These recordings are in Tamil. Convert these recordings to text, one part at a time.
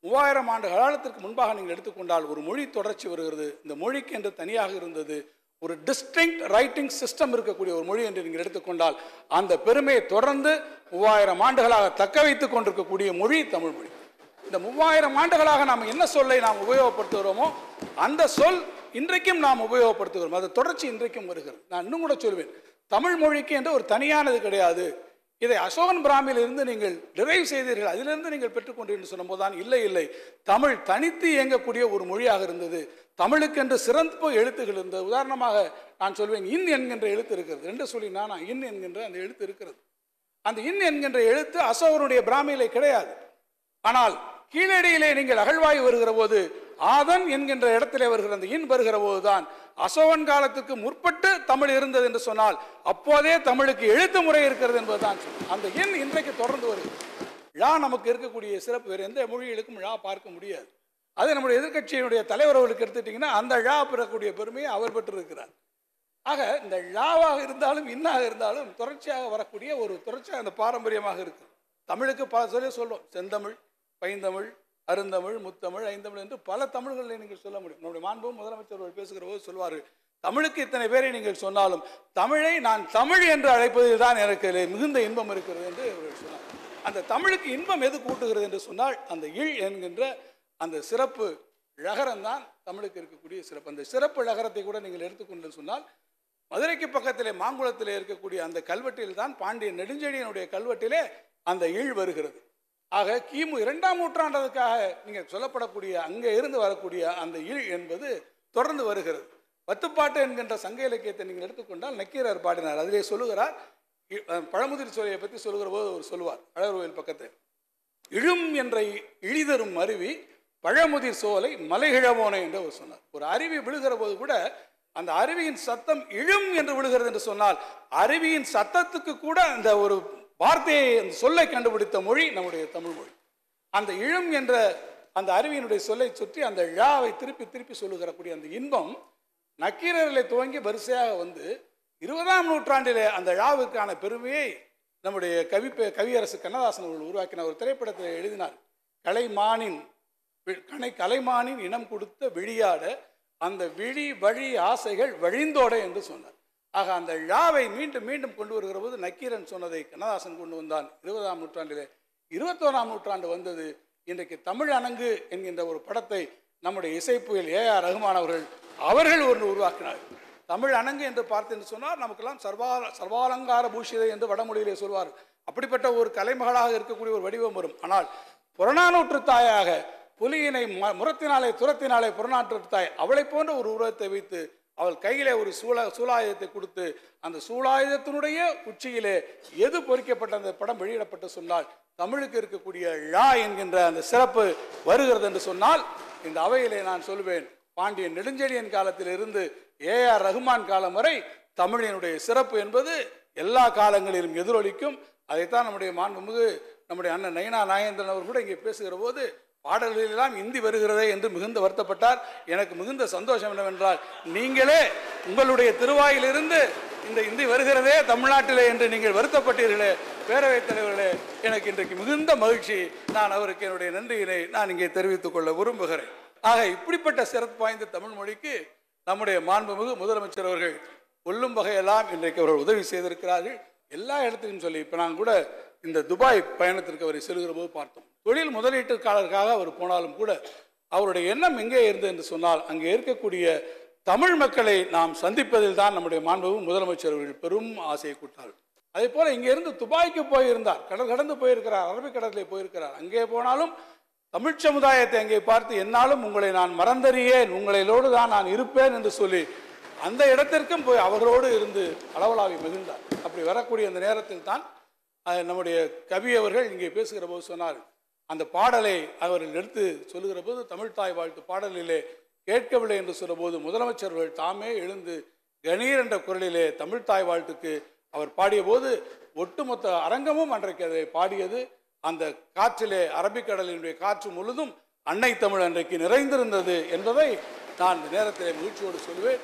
மூவாயிரம் ஆண்டு காலத்திற்கு முன்பாக நீங்கள் எடுத்துக்கொண்டால் ஒரு மொழி தொடர்ச்சி வருகிறது இந்த மொழிக்கு என்று தனியாக இருந்தது ஒரு டிஸ்டிங்க்ட் ரைட்டிங் சிஸ்டம் இருக்கக்கூடிய ஒரு மொழி என்று நீங்கள் எடுத்துக்கொண்டால் அந்த பெருமையை தொடர்ந்து மூவாயிரம் ஆண்டுகளாக தக்க வைத்துக் கொண்டிருக்கக்கூடிய மொழி தமிழ் மொழி இந்த மூவாயிரம் ஆண்டுகளாக நாம் என்ன சொல்லை நாம் உபயோகப்படுத்துகிறோமோ அந்த சொல் இன்றைக்கும் நாம் உபயோகப்படுத்துகிறோம் அது தொடர்ச்சி இன்றைக்கும் வருகிறது நான் இன்னும் கூட சொல்வேன் தமிழ் மொழிக்கு என்று ஒரு தனியானது கிடையாது இதை அசோகன் பிராமியில் இருந்து நீங்கள் டிரைவ் செய்தீர்கள் அதிலிருந்து நீங்கள் பெற்றுக்கொண்டீர்கள் சொன்னபோது தான் இல்லை இல்லை தமிழ் தனித்து இயங்கக்கூடிய ஒரு மொழியாக இருந்தது தமிழுக்கென்று சிறப்பு எழுத்துகள் இருந்தது உதாரணமாக நான் சொல்வேன் இன் என்கின்ற எழுத்து இருக்கிறது ரெண்டு சொல்லி நானா இன் என்கின்ற அந்த எழுத்து இருக்கிறது அந்த இன் என்கின்ற எழுத்து அசோகனுடைய பிராமியிலே கிடையாது ஆனால் கீழடியிலே நீங்கள் அகழ்வாய் வருகிற போது ஆதன் என்கின்ற இடத்திலே வருகிற அந்த இன் வருகிற போதுதான் அசோகன் காலத்துக்கு முற்பட்டு தமிழ் இருந்தது என்று சொன்னால் அப்போதே தமிழுக்கு எழுத்து முறை இருக்கிறது என்பதுதான் சொல். அந்த எண் இன்றைக்கு தொடர்ந்து வருகிறது ழா நமக்கு இருக்கக்கூடிய சிறப்பு வேறு எந்த மொழிகளுக்கும் ழா பார்க்க முடியாது அது நம்முடைய எதிர்க்கட்சியினுடைய தலைவர் அவர்களுக்கு எடுத்துட்டீங்கன்னா அந்த ழா பெறக்கூடிய பெருமையை அவர் பெற்றிருக்கிறார் ஆக இந்த ழாவாக இருந்தாலும் இன்னாக இருந்தாலும் தொடர்ச்சியாக வரக்கூடிய ஒரு தொடர்ச்சியாக அந்த பாரம்பரியமாக இருக்கு தமிழுக்கு பல சொல்லி சொல்லுவோம் செந்தமிழ் பைந்தமிழ் அருந்தமிழ் முத்தமிழ் ஐந்தமிழ் என்று பல தமிழ்களில் நீங்கள் சொல்ல முடியும் நம்முடைய மாண்பும் முதலமைச்சர் அவர்கள் பேசுகிற போது சொல்வார்கள் தமிழுக்கு இத்தனை பேரை நீங்கள் சொன்னாலும் தமிழை நான் தமிழ் என்று அழைப்பதில் தான் எனக்கு இதிலே மிகுந்த இன்பம் இருக்கிறது என்று அவர்கள் சொன்னார் அந்த தமிழுக்கு இன்பம் எது கூட்டுகிறது என்று சொன்னால் அந்த இழ் என்கின்ற அந்த சிறப்பு ழகரம் தான் தமிழுக்கு இருக்கக்கூடிய சிறப்பு அந்த சிறப்பு ழகரத்தை கூட நீங்கள் எடுத்துக்கொண்டு சொன்னால் மதுரைக்கு பக்கத்திலே மாங்குளத்திலே இருக்கக்கூடிய அந்த கல்வெட்டில் தான் பாண்டிய நெடுஞ்செழியனுடைய கல்வெட்டிலே அந்த இழ் வருகிறது ஆக கிமு இரண்டாம் நூற்றாண்டதுக்காக நீங்கள் சொல்லப்படக்கூடிய அங்கே இருந்து வரக்கூடிய அந்த இழ் என்பது தொடர்ந்து வருகிறது பத்துப்பாட்டு என்கின்ற சங்க இலக்கியத்தை நீங்கள் எடுத்துக்கொண்டால் நக்கீரர் பாடினார் அதிலே சொல்லுகிறார் இ- அஹ் பழமுதிர் சோலையை பற்றி சொல்லுகிற போது அவர் சொல்லுவார் அழகர்கோயில் பக்கத்தில் இழும் என்ற இழிதரும் அருவி பழமுதிர் சோலை மலைகிழவோனை என்று அவர் சொன்னார் ஒரு அருவி விழுகிற போது கூட அந்த அருவியின் சத்தம் இழும் என்று விழுகிறது என்று சொன்னால் அருவியின் சத்தத்துக்கு கூட அந்த ஒரு வார்த்தையை அந்த சொல்லை கண்டுபிடித்த மொழி நம்முடைய தமிழ் மொழி அந்த இழும் என்ற அந்த அருவியினுடைய சொல்லை சுற்றி அந்த ழாவை திருப்பி திருப்பி சொல்லுகிற கூடிய அந்த இன்பம் நக்கீரர்களை துவங்கி வரிசையாக வந்து இருபதாம் நூற்றாண்டிலே அந்த ழாவுக்கான பெருமையை நம்முடைய கவி கவியரசு கண்ணதாசன் அவர்கள் உருவாக்கின ஒரு திரைப்படத்தில் எழுதினார் கலைமானின் வி- கனை கலைமானின் இனம் கொடுத்த விழியாட அந்த விழி வழி ஆசைகள் வழிந்தோட என்று சொன்னார் ஆக அந்த ழாவை மீண்டும் மீண்டும் கொண்டு வருகிற போது நக்கீரன் சொன்னதை கண்ணதாசன் கொண்டு வந்தான் இருபதாம் நூற்றாண்டிலே இருபத்தோராம் நூற்றாண்டு வந்தது இன்றைக்கு தமிழ் அணங்கு என்கின்ற ஒரு படத்தை நம்முடைய இசைப்புயல் ஏ ஆர் ரகுமான் அவர்கள் அவர்கள் ஒன்று உருவாக்கினார் தமிழ் அணங்கு என்று பார்த்து என்று சொன்னால் நமக்கெல்லாம் சர்வா சர்வாலங்கார பூஷிதை என்று வடமொழியிலே சொல்வார் அப்படிப்பட்ட ஒரு கலைமகளாக இருக்கக்கூடிய ஒரு வடிவம் வரும் ஆனால் புறநானூற்று தாயாக புலியினை ம- முரத்தினாலே துரத்தினாலே புறநானூற்று தாய் அவளை போன்ற ஒரு உருவத்தை வைத்து அவள் கையிலே ஒரு சூழ சூலாயுதத்தை கொடுத்து அந்த சூலாயுதத்தினுடைய உச்சியிலே எது பொறிக்கப்பட்ட அந்த படம் வெளியிடப்பட்டு சொன்னால் தமிழுக்கு இருக்கக்கூடிய ழா என்கின்ற அந்த சிறப்பு வருகிறது என்று சொன்னால் இந்த அவையிலே நான் சொல்வேன் பாண்டியன் நெடுஞ்செழியன் காலத்திலிருந்து ஏ ஆர் ரகுமான் காலம் வரை தமிழினுடைய சிறப்பு என்பது எல்லா காலங்களிலும் எதிரொலிக்கும் அதைத்தான் நம்முடைய மாண்புமிகு நம்முடைய அண்ணன் நயனா நாகேந்திரன் அவர் கூட இங்கே பேசுகிற போது பாடல்களெல்லாம் இந்தி வருகிறதே என்று மிகுந்த வருத்தப்பட்டார் எனக்கு மிகுந்த சந்தோஷம் என்னவென்றால் நீங்களே உங்களுடைய திருவாயிலிருந்து இந்த இந்தி வருகிறதே தமிழ்நாட்டிலே என்று நீங்கள் வருத்தப்பட்டீர்களே பேரவைத் தலைவர்களே எனக்கு இன்றைக்கு மிகுந்த மகிழ்ச்சி நான் அவருக்கு என்னுடைய நன்றியினை நான் இங்கே தெரிவித்துக் கொள்ள விரும்புகிறேன் ஆக இப்படிப்பட்ட சிறப்பு வாய்ந்த தமிழ் மொழிக்கு நம்முடைய மாண்புமிகு முதலமைச்சர் அவர்கள் கொல்லும் வகையெல்லாம் இன்றைக்கு அவர்கள் உதவி செய்திருக்கிறார்கள் எல்லா இடத்துக்கும் சொல்லி இப்போ நான் கூட இந்த துபாய் பயணத்திற்கு அவரை செல்கிற போது பார்த்தோம் தொழில் முதலீட்டுக்காரருக்காக அவர் போனாலும் கூட அவருடைய எண்ணம் எங்கே இருந்தது என்று சொன்னால் அங்கே இருக்கக்கூடிய தமிழ் மக்களை நாம் சந்திப்பதில் தான் நம்முடைய மாண்புமிகு முதலமைச்சர் அவர்கள் பெரும் ஆசையை கூட்டார்கள் அதே போல இங்கே இருந்து துபாய்க்கு போயிருந்தார் கடல் கடந்து போயிருக்கிறார் அரபிக்கடலில் போயிருக்கிறார் அங்கே போனாலும் தமிழ் சமுதாயத்தை அங்கே பார்த்து என்னாலும் உங்களை நான் மறந்தறியேன் உங்களோடு தான் நான் இருப்பேன் என்று சொல்லி அந்த இடத்திற்கும் போய் அவர்களோடு இருந்து அளவலாவி மகிழ்ந்தார் அப்படி வரக்கூடிய அந்த நேரத்தில் தான் அஹ், நம்முடைய கவி அவர்கள் இங்கே பேசுகிற போது சொன்னார் அந்த பாடலை அவர்கள் எடுத்து சொல்லுகிற போது தமிழ் தாய் வாழ்த்து பாடலிலே கேட்கவில்லை என்று சொல்லும்போது முதலமைச்சர் அவர்கள் தாமே எழுந்து கணீர் என்ற குரலிலே தமிழ் தாய் வாழ்த்துக்கு அவர் பாடிய போது ஒட்டுமொத்த அரங்கமும் அன்றைக்கு அதை பாடியது அந்த காற்றிலே அரபிக்கடலினுடைய காற்று முழுதும் அன்னை தமிழ் அன்றைக்கு நிறைந்திருந்தது என்பதை நான் இந்த நேரத்திலே மகிழ்ச்சியோடு சொல்வேன்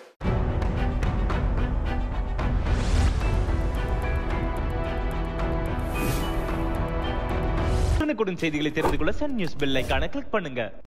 உடனுக்குடன் செய்திகளை தெரிந்து கொள்ள சன் நியூஸ் பெல் ஐகானை கிளிக் பண்ணுங்க